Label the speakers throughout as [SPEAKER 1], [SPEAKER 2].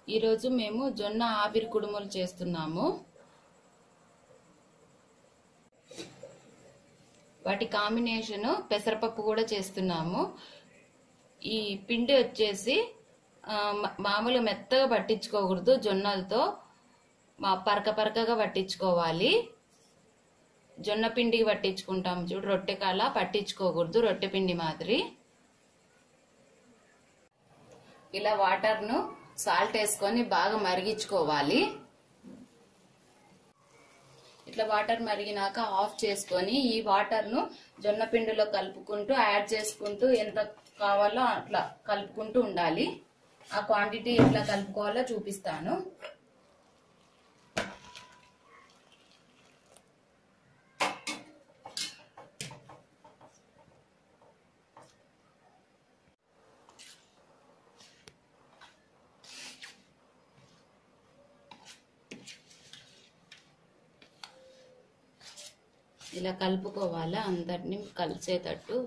[SPEAKER 1] ఈరోజు మేము జొన్న ఆవిరి కుడుములు చేస్తున్నాము వాటి కాంబినేషన్ పెసరపప్పు కూడా చేస్తున్నాము ఈ పిండి వచ్చేసి ఆ, మా- మామూలు మెత్తగా పట్టించుకోకూడదు జొన్నలతో మా పరక పరకగా పట్టించుకోవాలి జొన్న పిండికి పట్టించుకుంటాం చూడు రొట్టె కాల పట్టించుకోకూడదు రొట్టె పిండి మాదిరి ఇలా వాటర్ను సాల్ట్ వేసుకొని బాగా మరిగించుకోవాలి ఇట్లా వాటర్ మరిగినాక ఆఫ్ చేసుకొని ఈ వాటర్ ను జొన్న పిండిలో కలుపుకుంటూ యాడ్ చేసుకుంటూ ఎంత కావాలో అట్లా కలుపుకుంటూ ఉండాలి ఆ క్వాంటిటీ ఎట్లా కలుపుకోవాలో చూపిస్తాను ఇలా కలుపుకోవాలా అందరినీ కలిసేటట్టు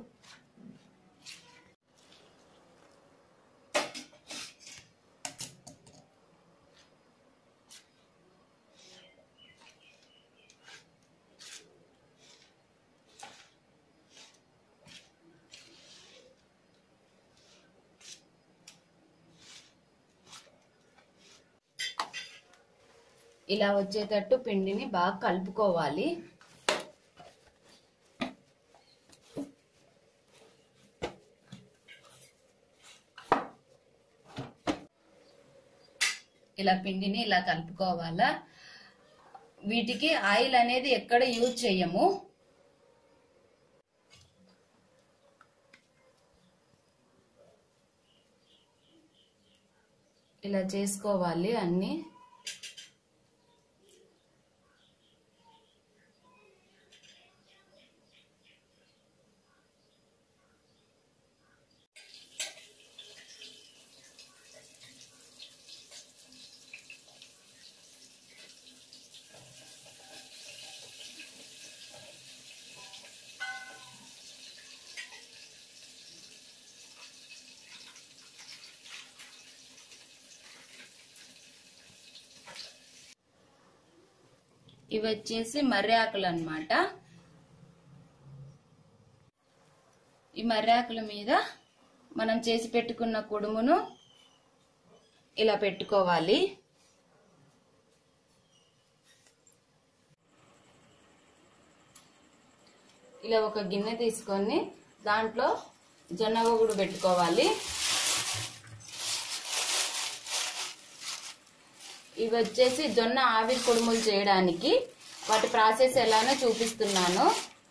[SPEAKER 1] ఇలా వచ్చేటట్టు పిండిని బాగా కలుపుకోవాలి ఇలా పిండిని ఇలా కలుపుకోవాలా వీటికి ఆయిల్ అనేది ఎక్కడ యూజ్ చేయము ఇలా చేసుకోవాలి అన్ని ఇవి వచ్చేసి మర్రి ఆకులు అనమాట ఈ మర్రి ఆకుల మీద మనం చేసి పెట్టుకున్న కుడుమును ఇలా పెట్టుకోవాలి ఇలా ఒక గిన్నె తీసుకొని దాంట్లో జొన్న కూడా పెట్టుకోవాలి ఇవి వచ్చేసి జొన్న ఆవిరి కుడుములు చేయడానికి వాటి ప్రాసెస్ ఎలానో చూపిస్తున్నాను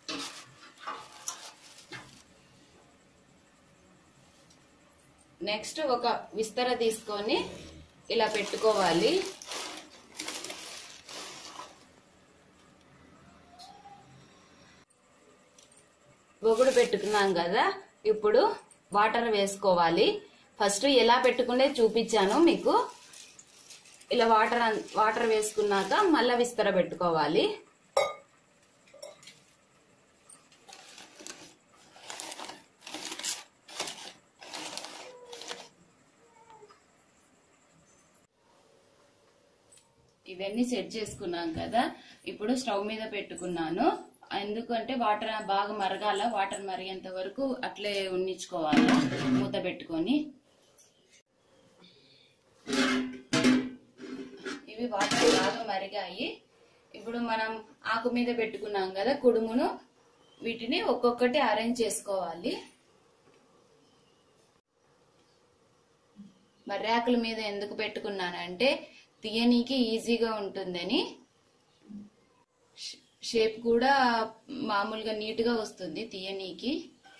[SPEAKER 1] నెక్స్ట్ ఒక విస్తర తీసుకొని ఇలా పెట్టుకోవాలి ఒగుడు పెట్టుకున్నాం కదా ఇప్పుడు వాటర్ వేసుకోవాలి ఫస్ట్ ఎలా పెట్టుకునే చూపించాను మీకు ఇలా వాటర్ అన్- వాటర్ వేసుకున్నాక మళ్ళా విస్తర పెట్టుకోవాలి ఇవన్నీ సెట్ చేసుకున్నాం కదా ఇప్పుడు స్టవ్ మీద పెట్టుకున్నాను ఎందుకంటే వాటర్ బాగా మరగాల వాటర్ మరిగేంత వరకు అట్లే ఉన్నించుకోవాలి మూత పెట్టుకొని ఇవి వాటర్ బాగా మరిగాయి ఇప్పుడు మనం ఆకు మీద పెట్టుకున్నాం కదా కుడుమును వీటిని ఒక్కొక్కటి అరేంజ్ చేసుకోవాలి మర్రాకుల మీద ఎందుకు పెట్టుకున్నానంటే తీయనీకి ఈజీగా ఉంటుందని ష్- షేప్ కూడా మామూలుగా నీట్గా వస్తుంది తీయనీకి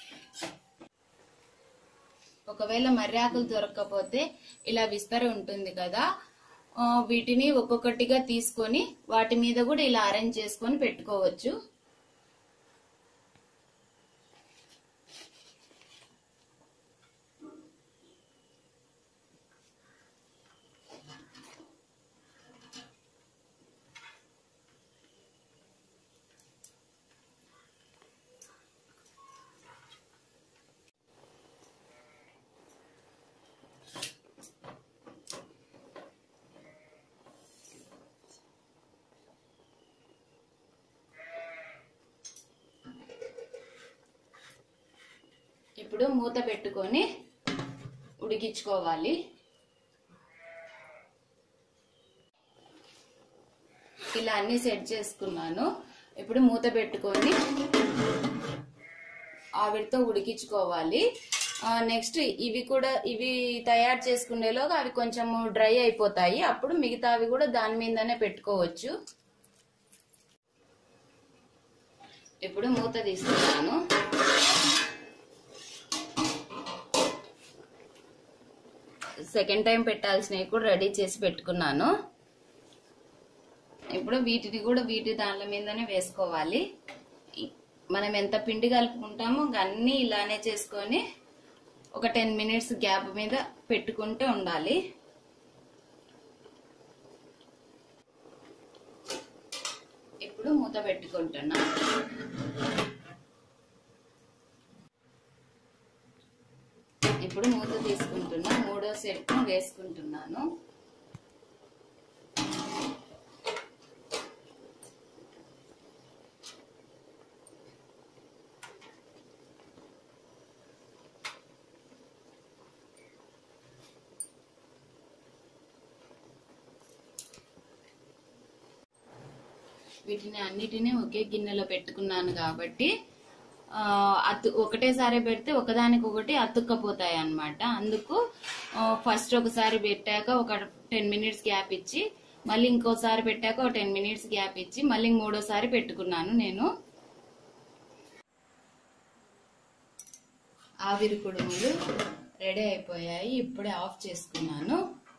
[SPEAKER 1] ఒకవేళ మర్రాకులు దొరకకపోతే ఇలా విస్తర ఉంటుంది కదా ఆ, వీటిని ఒక్కొక్కటిగా తీసుకొని వాటి మీద కూడా ఇలా అరేంజ్ చేసుకొని పెట్టుకోవచ్చు ఇప్పుడు మూత పెట్టుకొని ఉడికించుకోవాలి ఇలా అన్ని సెట్ చేసుకున్నాను ఇప్పుడు మూత పెట్టుకొని ఆవిరితో ఉడికించుకోవాలి నెక్స్ట్ ఇవి కూడా ఇవి తయారు చేసుకునేలోగా అవి కొంచెం డ్రై అయిపోతాయి అప్పుడు మిగతావి కూడా దాని మీదనే పెట్టుకోవచ్చు ఇప్పుడు మూత తీస్తున్నాను సెకండ్ టైం పెట్టాల్సినవి కూడా రెడీ చేసి పెట్టుకున్నాను ఇప్పుడు వీటిని కూడా వీటి దానిల మీదనే వేసుకోవాలి ఈ- మనం ఎంత పిండి కలుపుకుంటామో ఇంక అన్నీ ఇలానే చేసుకొని ఒక టెన్ మినిట్స్ గ్యాప్ మీద పెట్టుకుంటే ఉండాలి ఇప్పుడు మూత పెట్టుకుంటున్నా ఇప్పుడు మూత తీసుకుంటున్నా మూడో సెట్ వేసుకుంటున్నాను వీటిని అన్నిటినీ ఒకే గిన్నెలో పెట్టుకున్నాను కాబట్టి ఆ, అతు ఒకటేసారి పెడితే ఒకదానికి ఒకటి అతుక్కపోతాయి అన్నమాట అందుకు ఆ, ఫస్ట్ ఒకసారి పెట్టాక ఒక టెన్ మినిట్స్ గ్యాప్ ఇచ్చి మళ్ళీ ఇంకోసారి పెట్టాక ఒక టెన్ మినిట్స్ గ్యాప్ ఇచ్చి మళ్ళీ మూడోసారి పెట్టుకున్నాను నేను ఆవిరి కుడుములు రెడీ అయిపోయాయి ఇప్పుడే ఆఫ్ చేసుకున్నాను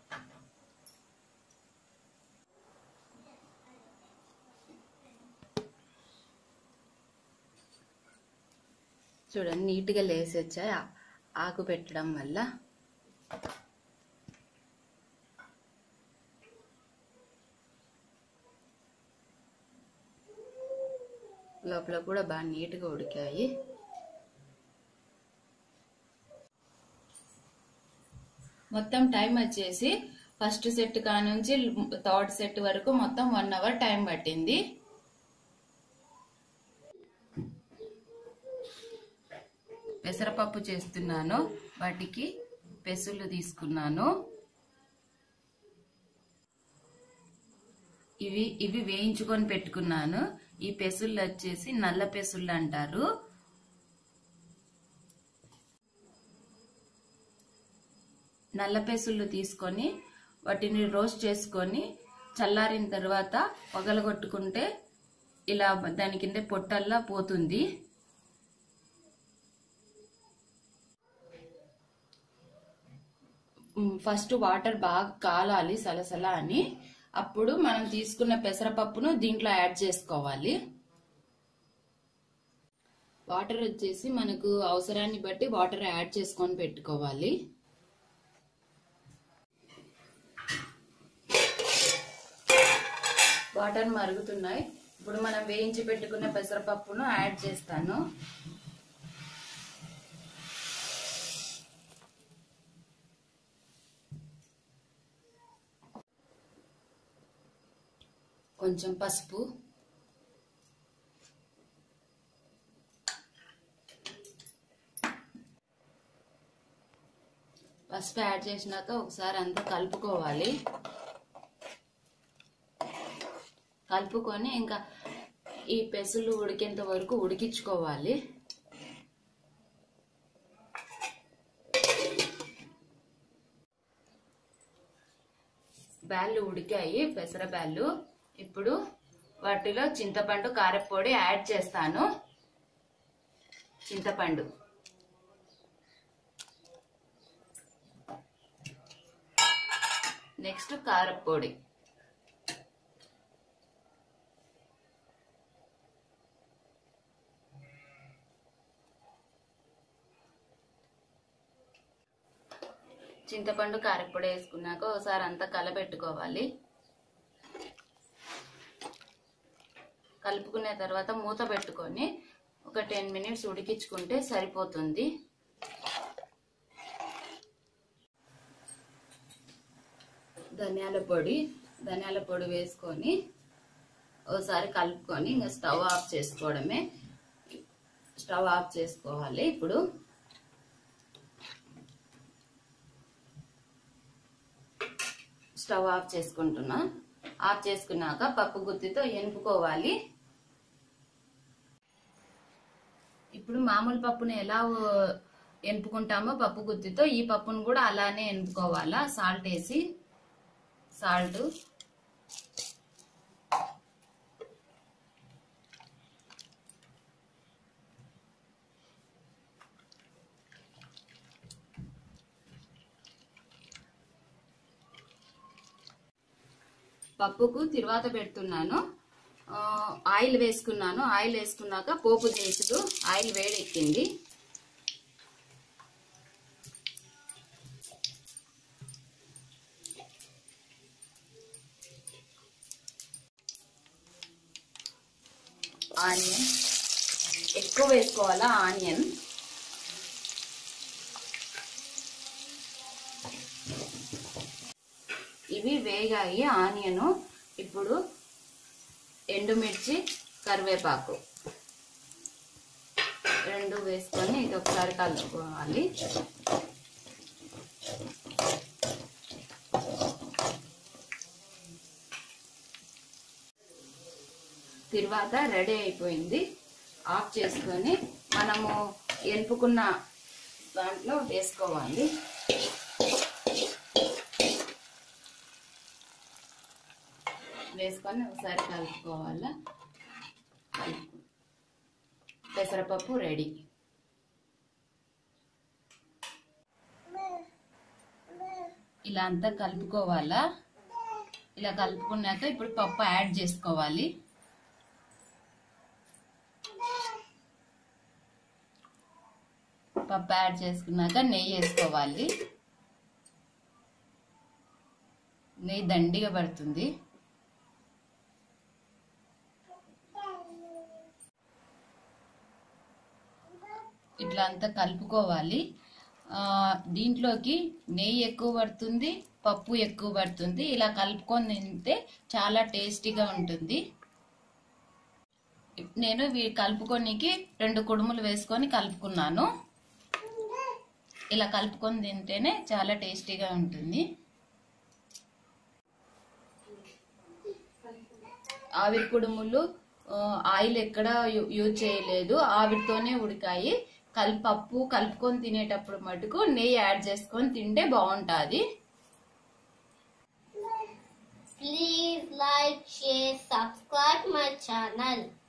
[SPEAKER 1] చూడండి నీట్గా లేసి వచ్చాయి ఆ- ఆకు పెట్టడం వల్ల లోపల కూడా బాగా నీట్గా ఉడికాయి మొత్తం టైం వచ్చేసి ఫస్ట్ సెట్ కానుంచి థర్డ్ సెట్ వరకు మొత్తం వన్ అవర్ టైం పట్టింది పెసరపప్పు చేస్తున్నాను వాటికి పెసులు తీసుకున్నాను ఇవి ఇవి వేయించుకొని పెట్టుకున్నాను ఈ పెసుళ్ళు వచ్చేసి నల్ల పెసుళ్ళు అంటారు నల్ల పెసుళ్ళు తీసుకొని వాటిని రోస్ట్ చేసుకొని చల్లారిన తర్వాత పగలగొట్టుకుంటే ఇలా దాని కింద పొట్టల్లా పోతుంది మ్, ఫస్ట్ వాటర్ బాగా కాలాలి సలసల అని అప్పుడు మనం తీసుకున్న పెసరపప్పును దీంట్లో యాడ్ చేసుకోవాలి వాటర్ వచ్చేసి మనకు అవసరాన్ని బట్టి వాటర్ యాడ్ చేసుకొని పెట్టుకోవాలి వాటర్ మరుగుతున్నాయి ఇప్పుడు మనం వేయించి పెట్టుకున్న పెసరపప్పును యాడ్ చేస్తాను కొంచెం పసుపు పసుపు యాడ్ చేసినాక ఒకసారి అంతా కలుపుకోవాలి కలుపుకొని ఇంకా ఈ పెసులు ఉడికేంత వరకు ఉడికించుకోవాలి బ్యాళ్ళు ఉడికాయి పెసర బ్యాళ్ళు ఇప్పుడు వాటిలో చింతపండు కారపొడి యాడ్ చేస్తాను చింతపండు నెక్స్ట్ కారపొడి చింతపండు కారపొడి వేసుకున్నాక ఒకసారి అంతా కలబెట్టుకోవాలి కలుపుకునే తర్వాత మూత పెట్టుకొని ఒక టెన్ మినిట్స్ ఉడికించుకుంటే సరిపోతుంది ధనియాల పొడి ధనియాల పొడి వేసుకొని ఒకసారి కలుపుకొని ఇంకా స్టవ్ ఆఫ్ చేసుకోవడమే స్టవ్ ఆఫ్ చేసుకోవాలి ఇప్పుడు స్టవ్ ఆఫ్ చేసుకుంటున్నా ఆఫ్ చేసుకున్నాక పప్పు గుత్తితో ఎనుపుకోవాలి ఇప్పుడు మామూలు పప్పుని ఎలా ఉ- ఎనుపుకుంటామో పప్పు గుత్తితో ఈ పప్పును కూడా అలానే ఎనుపుకోవాలా సాల్ట్ వేసి సాల్ట్ పప్పుకు తిరువాత పెడుతున్నాను ఆ, ఆయిల్ వేసుకున్నాను ఆయిల్ వేసుకున్నాక పోపు చేసుడు ఆయిల్ వేడెక్కింది ఆనియన్ ఎక్కువ వేసుకోవాలా ఆనియన్ ఇవి వేగాయి ఆనియన్ ఇప్పుడు ఎండుమిర్చి కరివేపాకు రెండు వేసుకొని ఇది ఒకసారి కలుపుకోవాలి తర్వాత రెడీ అయిపోయింది ఆఫ్ చేసుకొని మనము ఎనుపుకున్న దాంట్లో వేసుకోవాలి వేసుకొని ఒకసారి కలుపుకోవాలా కలుపు పెసరపప్పు రెడీ ఇలా అంతా కలుపుకోవాలా ఇలా కలుపుకున్నాక ఇప్పుడు పప్పు యాడ్ చేసుకోవాలి పప్పు యాడ్ చేసుకున్నాక నెయ్యి వేసుకోవాలి నెయ్యి దండిగా పడుతుంది ఇట్లా అంతా కలుపుకోవాలి ఆ, దీంట్లోకి నెయ్యి ఎక్కువ పడుతుంది పప్పు ఎక్కువ పడుతుంది ఇలా కలుపుకొని తింటే చాలా టేస్టీగా ఉంటుంది నేను ఇవి కలుపుకోనికి రెండు కుడుములు వేసుకొని కలుపుకున్నాను ఇలా కలుపుకొని తింటేనే చాలా టేస్టీగా ఉంటుంది ఆవిరి కుడుములు ఆ, ఆయిల్ ఎక్కడ యూ- యూజ్ చేయలేదు ఆవిరితోనే ఉడికాయి కల్ పప్పు కలుపుకొని తినేటప్పుడు మటుకు నెయ్యి యాడ్ చేసుకొని తింటే బాగుంటుంది
[SPEAKER 2] Please like, share, subscribe my channel.